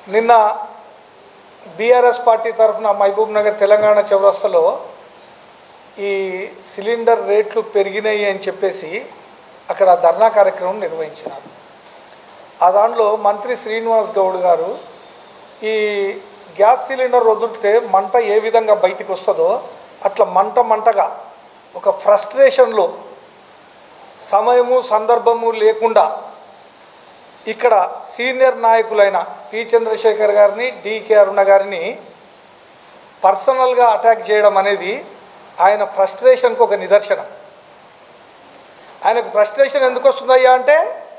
నిన్న BRS party తరఫున మహబూబ్ నగర్ తెలంగాణ చౌరస్తలో ఈ సిలిండర్ రేట్లు పెరిగినాయి అని చెప్పేసి అక్కడ ధర్నా కార్యక్రమం నిర్వహించినారు ఆ దాంట్లో మంత్రి శ్రీనివాస్ గౌడ్ గారు ఈ గ్యాస్ సిలిండర్ వదిలితే మంట ఏ విధంగా బయటికి వస్తుందో అట్లా మంట మంటగా ఒక ఫ్రస్ట్రేషన్లో సమయము సందర్భము లేకుండా ఇక్కడ సీనియర్ నాయకులైన పి చంద్రశేఖర్ గారిని డికే అరుణ గారిని పర్సనల్గా అటాక్ చేయడం అనేది ఆయన ఫ్రస్ట్రేషన్కి ఒక నిదర్శనం ఆయనకు ఫ్రస్ట్రేషన్ ఎందుకు వస్తుందయ్యా అంటే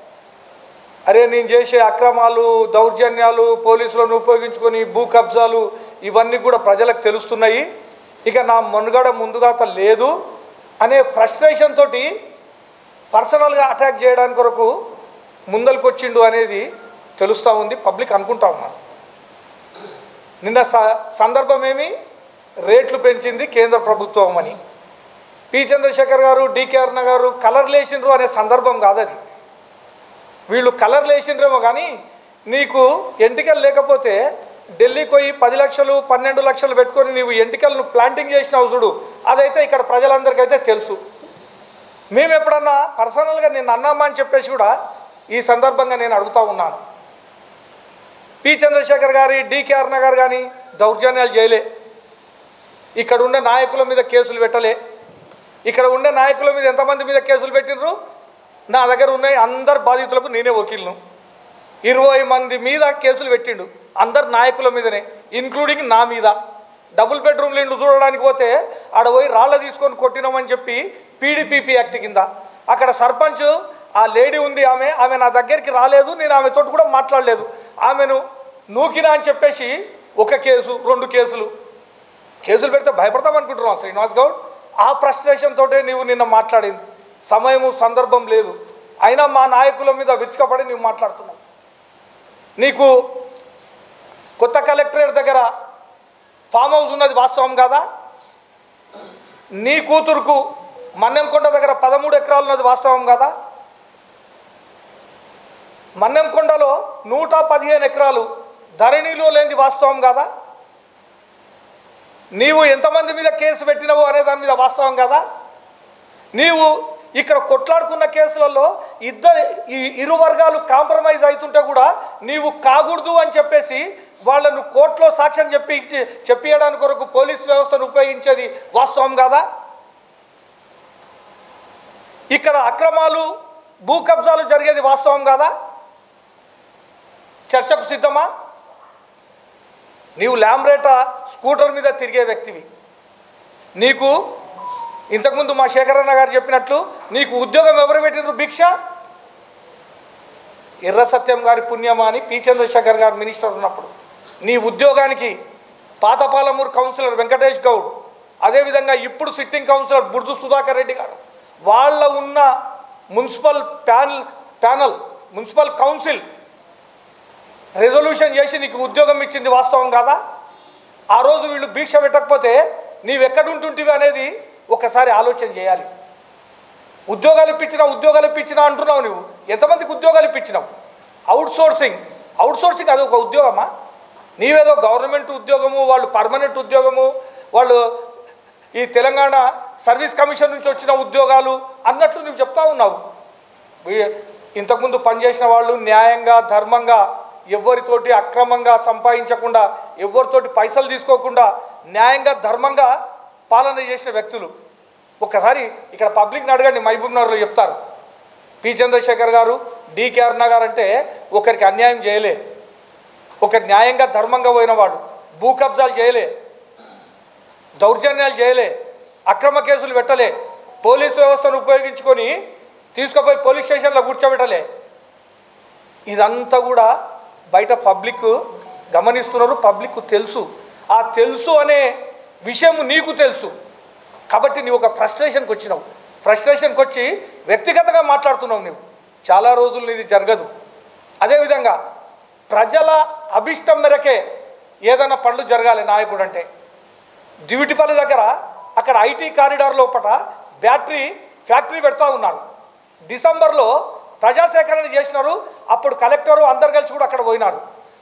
అరే నేను చేసే అక్రమాలు దౌర్జన్యాలు పోలీసులను ఉపయోగించుకొని భూ కబ్జాలు ఇవన్నీ కూడా ప్రజలకు తెలుస్తున్నాయి ఇక నా మనుగడ ముందుగాత లేదు అనే ఫ్రస్ట్రేషన్ తోటి పర్సనల్గా అటాక్ చేయడానికి కొరకు ముందరికి వచ్చిండు అనేది తెలుస్తూ ఉంది పబ్లిక్ అనుకుంటా ఉన్నారు నిన్న స సందర్భం ఏమి రేట్లు పెంచింది కేంద్ర ప్రభుత్వం అని పి చంద్రశేఖర్ గారు డికే అరుణ గారు కలర్ లేచిండ్రు అనే సందర్భం కాదు అది వీళ్ళు కలర్ లేచిండ్రేమో కానీ నీకు ఎంటికలు లేకపోతే ఢిల్లీకి పోయి పది లక్షలు పన్నెండు లక్షలు పెట్టుకొని నీవు ఎంటికలను ప్లాంటింగ్ చేసినావు చూడు అదైతే ఇక్కడ ప్రజలందరికైతే తెలుసు మేము ఎప్పుడన్నా పర్సనల్గా నేను అన్నామా అని చెప్పేసి కూడా ఈ సందర్భంగా నేను అడుగుతా ఉన్నాను పి చంద్రశేఖర్ గారి డికే అరుణ గారు కానీ దౌర్జన్యాలు చేయలే ఇక్కడ ఉండే నాయకుల మీద కేసులు పెట్టలే ఇక్కడ ఉండే నాయకుల మీద ఎంతమంది మీద కేసులు పెట్టినరు నా దగ్గర ఉన్నాయి అందరు బాధితులకు నేనే వకీల్ను ఇరవై మంది మీద కేసులు పెట్టిండు అందరు నాయకుల మీదనే ఇంక్లూడింగ్ నా మీద డబుల్ బెడ్రూమ్లు ఇండ్లు చూడడానికి పోతే ఆడ పోయి రాళ్ళ తీసుకొని కొట్టినామని చెప్పి పీడీపీపీ యాక్ట్ కింద అక్కడ సర్పంచ్ ఆ లేడీ ఉంది ఆమె ఆమె నా దగ్గరికి రాలేదు నేను ఆమెతో కూడా మాట్లాడలేదు ఆమెను నూకినా అని చెప్పేసి ఒక కేసు రెండు కేసులు కేసులు పెడితే భయపడతాం అనుకుంటున్నాం శ్రీనివాస్ గౌడ్ ఆ ఫ్రస్ట్రేషన్ తోటే నీవు నిన్న మాట్లాడింది సమయము సందర్భం లేదు అయినా మా నాయకుల మీద విరుచుకపడి నీవు మాట్లాడుతున్నావు నీకు కొత్త కలెక్టరేట్ దగ్గర ఫామ్ హౌస్ ఉన్నది వాస్తవం కాదా నీ కూతురుకు మన్నెంకొండ దగ్గర పదమూడు ఎకరాలు ఉన్నది వాస్తవం కాదా మన్నెంకొండలో నూట పదిహేను ఎకరాలు ధరణిలో లేనిది వాస్తవం కాదా నీవు ఎంతమంది మీద కేసు పెట్టినవు అనే దాని మీద వాస్తవం కదా నీవు ఇక్కడ కొట్లాడుకున్న కేసులలో ఇద్దరు ఈ ఇరు వర్గాలు కాంప్రమైజ్ అవుతుంటే కూడా నీవు కాకూడదు అని చెప్పేసి వాళ్ళను కోర్టులో సాక్ష్యం చెప్పి చెప్పియడానికి కొరకు పోలీస్ వ్యవస్థను ఉపయోగించేది వాస్తవం కాదా ఇక్కడ అక్రమాలు భూ కబ్జాలు జరిగేది వాస్తవం కాదా చర్చకు సిద్ధమా నీవు ల్యాంబ్రేటా స్కూటర్ మీద తిరిగే వ్యక్తివి నీకు ఇంతకుముందు మా శేఖరన్న గారు చెప్పినట్లు నీకు ఉద్యోగం ఎవరు పెట్టినారు భిక్ష ఎర్ర సత్యం గారి పుణ్యమా అని పి చంద్రశేఖర్ గారు మినిస్టర్ ఉన్నప్పుడు నీ ఉద్యోగానికి పాతపాలమూరు కౌన్సిలర్ వెంకటేష్ గౌడ్ అదేవిధంగా ఇప్పుడు సిట్టింగ్ కౌన్సిలర్ బుర్జు సుధాకర్ రెడ్డి గారు వాళ్ళ ఉన్న municipal panel panel municipal council resolution చేసి నీకు ఉద్యోగం ఇచ్చింది వాస్తవం కాదా ఆ రోజు వీళ్ళు భిక్ష పెట్టకపోతే నీవెక్కడుంటుంటివి అనేది ఒకసారి ఆలోచన చేయాలి ఉద్యోగాలు ఇప్పించినా ఉద్యోగాలు ఇప్పించినా అంటున్నావు నువ్వు ఎంతమందికి ఉద్యోగాలు ఇప్పించినావు అవుట్ సోర్సింగ్ అవుట్ సోర్సింగ్ అది ఒక ఉద్యోగమా నీవేదో గవర్నమెంట్ ఉద్యోగము వాళ్ళు పర్మనెంట్ ఉద్యోగము వాళ్ళు ఈ తెలంగాణ సర్వీస్ కమిషన్ నుంచి వచ్చిన ఉద్యోగాలు అన్నట్లు నువ్వు చెప్తా ఉన్నావు వీ- ఇంతకుముందు పనిచేసిన వాళ్ళు న్యాయంగా ధర్మంగా ఎవరితోటి అక్రమంగా సంపాదించకుండా ఎవరితోటి పైసలు తీసుకోకుండా న్యాయంగా ధర్మంగా పాలన చేసిన వ్యక్తులు ఒక్కసారి ఇక్కడ పబ్లిక్ని అడగండి మహబూబ్ నగర్లో చెప్తారు పి చంద్రశేఖర్ గారు డికే అరుణ గారు అంటే ఒకరికి అన్యాయం చేయలే ఒక న్యాయంగా ధర్మంగా పోయిన వాడు భూ కబ్జాలు చేయలే దౌర్జన్యాలు చేయలే అక్రమ కేసులు పెట్టలే పోలీస్ వ్యవస్థను ఉపయోగించుకొని తీసుకుపోయి పోలీస్ స్టేషన్లో కూర్చోబెట్టలే ఇదంతా కూడా బయట పబ్లిక్ గమనిస్తున్నారు పబ్లిక్ తెలుసు ఆ తెలుసు అనే విషయం నీకు తెలుసు కాబట్టి నీవు ఒక ఫ్రస్ట్రేషన్కి వచ్చినావు ఫ్రస్ట్రేషన్కి వచ్చి వ్యక్తిగతంగా మాట్లాడుతున్నావు నువ్వు చాలా రోజులు ఇది జరగదు అదేవిధంగా ప్రజల అభిష్టం మేరకే ఏదైనా పనులు జరగాలి నాయకుడు అంటే దివిటిపల్లి దగ్గర అక్కడ ఐటీ కారిడార్ లోపల బ్యాటరీ ఫ్యాక్టరీ పెడతా ఉన్నారు డిసెంబర్లో ప్రజాసేకరణ చేసినారు అప్పుడు కలెక్టరు అందరు కలిసి కూడా అక్కడ పోయినారు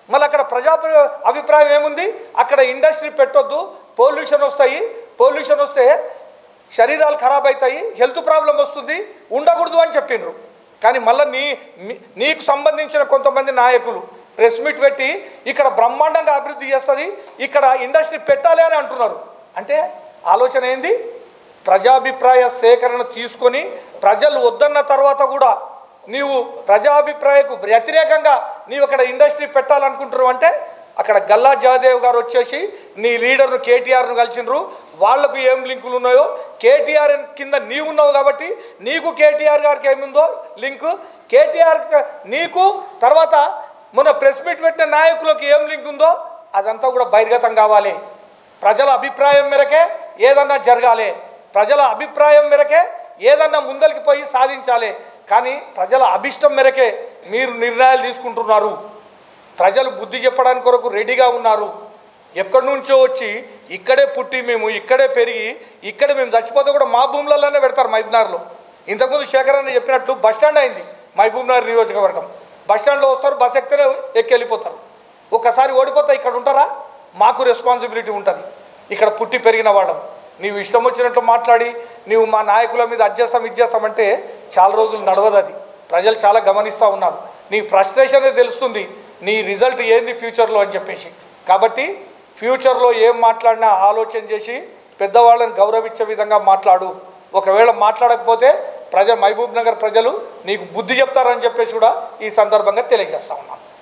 మళ్ళీ అక్కడ ప్రజా అభిప్రాయం ఏముంది అక్కడ ఇండస్ట్రీ పెట్టొద్దు పొల్యూషన్ వస్తాయి పొల్యూషన్ వస్తే శరీరాలు ఖరాబ్ అవుతాయి హెల్త్ ప్రాబ్లం వస్తుంది ఉండకూడదు అని చెప్పిండ్రు కానీ మళ్ళీ నీ మీ- నీకు సంబంధించిన కొంతమంది నాయకులు ప్రెస్ మీట్ పెట్టి ఇక్కడ బ్రహ్మాండంగా అభివృద్ధి చేస్తుంది ఇక్కడ ఇండస్ట్రీ పెట్టాలి అని అంటున్నారు అంటే ఆలోచన ఏంది ప్రజాభిప్రాయ సేకరణ తీసుకొని ప్రజలు వద్దన్న తర్వాత కూడా నీవు ప్రజాభిప్రాయకు వ్యతిరేకంగా నీవు అక్కడ ఇండస్ట్రీ పెట్టాలనుకుంటున్నావు అంటే అక్కడ గల్లా జయదేవ్ గారు వచ్చేసి నీ లీడర్ను కేటీఆర్ను కలిసినరు వాళ్లకు ఏం లింకులు ఉన్నాయో కేటీఆర్ కింద నీవు ఉన్నావు కాబట్టి నీకు కేటీఆర్ గారికి ఏముందో లింకు కేటీఆర్ నీకు తర్వాత మొన్న ప్రెస్ మీట్ పెట్టిన నాయకులకు ఏం లింక్ ఉందో అదంతా కూడా బహిర్గతం కావాలి ప్రజల అభిప్రాయం మేరకే ఏదన్నా జరగాలి ప్రజల అభిప్రాయం మేరకే ఏదన్నా ముందరికి పోయి సాధించాలి కానీ ప్రజల అభిష్టం మేరకే మీరు నిర్ణయాలు తీసుకుంటున్నారు ప్రజలు బుద్ధి చెప్పడానికి కొరకు రెడీగా ఉన్నారు ఎక్కడి నుంచో వచ్చి ఇక్కడే పుట్టి మేము ఇక్కడే పెరిగి ఇక్కడే మేము చచ్చిపోతే కూడా మా భూములలోనే పెడతారు మహబూబ్నగర్లో ఇంతకుముందు శేఖర్ అన్న చెప్పినట్టు బస్ స్టాండ్ అయింది మహబూబ్నగర్ నియోజకవర్గం బస్ స్టాండ్లో వస్తారు బస్ ఎక్కితేనే ఎక్కి వెళ్ళిపోతారు ఒక్కసారి ఓడిపోతే ఇక్కడ ఉంటారా మాకు రెస్పాన్సిబిలిటీ ఉంటుంది ఇక్కడ పుట్టి పెరిగిన వాళ్ళం నీవు ఇష్టం వచ్చినట్టు మాట్లాడి నీవు మా నాయకుల మీద అడ్జేస్తాం ఇచ్చేస్తామంటే చాలా రోజులు నడవదు అది ప్రజలు చాలా గమనిస్తూ ఉన్నారు నీ ఫ్రస్ట్రేషనే తెలుస్తుంది నీ రిజల్ట్ ఏంది ఫ్యూచర్లో అని చెప్పేసి కాబట్టి ఫ్యూచర్లో ఏం మాట్లాడినా ఆలోచన చేసి పెద్దవాళ్ళని గౌరవించే విధంగా మాట్లాడు ఒకవేళ మాట్లాడకపోతే ప్రజలు మహబూబ్ నగర్ ప్రజలు నీకు బుద్ధి చెప్తారని చెప్పేసి కూడా ఈ సందర్భంగా తెలియజేస్తా ఉన్నాను